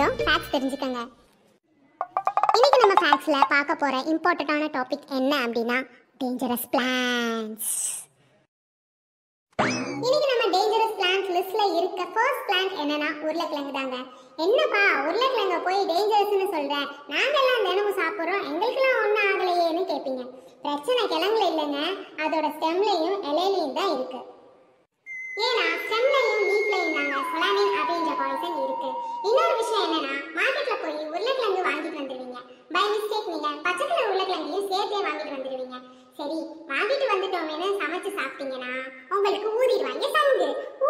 கொஞ்சம் ஃபேக்ட்ஸ் தெரிஞ்சுக்கங்க இன்னைக்கு நம்ம ஃபேக்ட்ஸ்ல பார்க்க போற இம்பார்ட்டண்டான டாபிக் என்ன அப்படின்னா டேஞ்சரஸ் பிளான்ஸ் இன்னைக்கு நம்ம டேஞ்சரஸ் பிளான்ட் லிஸ்ட்ல இருக்க ஃபர்ஸ்ட் பிளான்ட் என்னன்னா உருளைக்கிழங்கு தாங்க என்னப்பா உருளைக்கிழங்க போய் டேஞ்சரஸ்னு சொல்ற நாங்கெல்லாம் தினமும் சாப்பிடுறோம் எங்களுக்கெல்லாம் ஒன்றும் ஆகலையேன்னு கேட்பீங்க பிரச்சனை கிழங்குல இல்லைங்க அதோட ஸ்டெம்லையும் இலையிலையும் தான் இருக்கு ஏன்னா ஸ்டெம்லையும் லீஃப்லையும் தாங்க சொலானின் அப்படின்ற பாய்சன் இருக்கு இன்னொரு விஷயம் என்னன்னா மார்க்கெட்ல போய் உருளைக்கிழங்கு வாங்கிட்டு வந்துடுவீங்க பை மிஸ்டேக் நீங்க பச்சை கலர் உருளைக்கிழங்கையும் சேர்த்தே வாங்கிட்டு வந்துடுவீங்க சரி வாங்கிட்டு வந்துட்டோமேனு சமைச்சு சாப்பிட்டீங்கன்னா உங்களுக்கு ஊதிடுவாங்க சங்கு ஊ.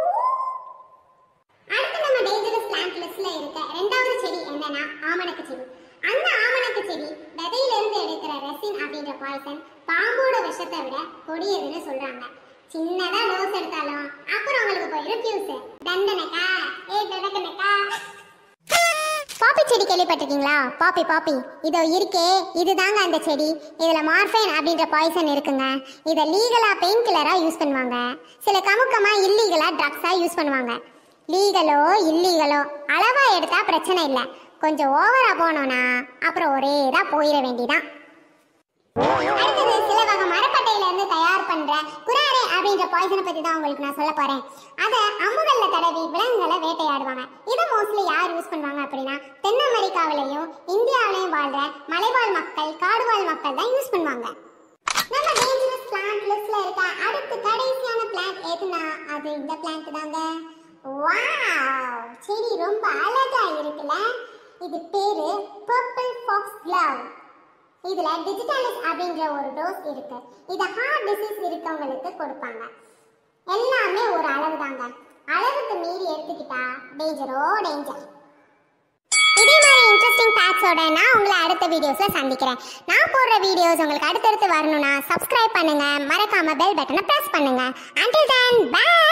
அடுத்து நம்ம டேஞ்சரஸ் பிளான்ட் லிஸ்ட்ல இருக்க ரெண்டாவது செடி என்னன்னா ஆமணக்கு செடி அந்த ஆமணக்கு செடி விதையில இருந்து எடுக்கிற ரெசின் அப்படின்ற பாய்சன் பாம்போட விஷத்தை விட கொடியதுன்னு சொல்றாங்க சின்னதா டோஸ் எடுத்தாலும் அப்புறம் உங்களுக்கு போயிடும் ஃபியூஸ் தண்டனைக்கா ஏ தடக்கனக்கா பாப்பி செடி கேள்விப்பட்டிருக்கீங்களா பாப்பி பாப்பி இதோ இருக்கே இதுதாங்க அந்த செடி இதுல மார்ஃபைன் அப்படின்ற பாய்சன் இருக்குங்க இதை லீகலா பெயின் கில்லரா யூஸ் பண்ணுவாங்க சில கமுக்கமா இல்லீகலா ட்ரக்ஸா யூஸ் பண்ணுவாங்க லீகலோ இல்லீகலோ அளவா எடுத்தா பிரச்சனை இல்லை கொஞ்சம் ஓவரா போனோம்னா அப்புறம் ஒரே இதா போயிட வேண்டியதான் அடுத்தது சில வகை மரப்பட்டையில இருந்து தயார் பண்ற குராரே அப்படின்ற பாய்சனை பத்தி தான் உங்களுக்கு நான் சொல்ல போறேன் அத அம்புகள்ல தடவி விலங்குகளை வேட்டையாடுவாங்க இதை மோஸ்ட்லி யார் யூஸ் பண்ணுவாங்க அப்படின்னா தென் அமெரிக்காவிலையும் இந்தியாவிலையும் வாழ்ற மலைவாழ் மக்கள் காடுவாழ் மக்கள் தான் யூஸ் பண்ணுவாங்க நம்ம டேஞ்சரஸ் பிளான்ட் லிஸ்ட்ல இருக்க அடுத்து கடைசியான பிளான்ட் எதுனா அது இந்த பிளான்ட் தாங்க வாவ் செடி ரொம்ப அழகா இருக்குல்ல இது பேரு பர்பிள் ஃபாக்ஸ் க்ளவ் இதுல டிஜிட்டாலிஸ் அப்படின்ற ஒரு டோஸ் இருக்கு இத ஹார்ட் டிசீஸ் இருக்கவங்களுக்கு கொடுப்பாங்க எல்லாமே ஒரு அளவு தாங்க அளவுக்கு மீறி எடுத்துக்கிட்டா டேஞ்சரோ டேஞ்சர் இதே மாதிரி இன்ட்ரெஸ்டிங் ஃபேக்ட்ஸோட நான் உங்களை அடுத்த வீடியோஸ்ல சந்திக்கிறேன் நான் போடுற வீடியோஸ் உங்களுக்கு அடுத்தடுத்து வரணும்னா சப்ஸ்கிரைப் பண்ணுங்க மறக்காம பெல் பட்டனை பிரஸ் பண்ணுங்க until then bye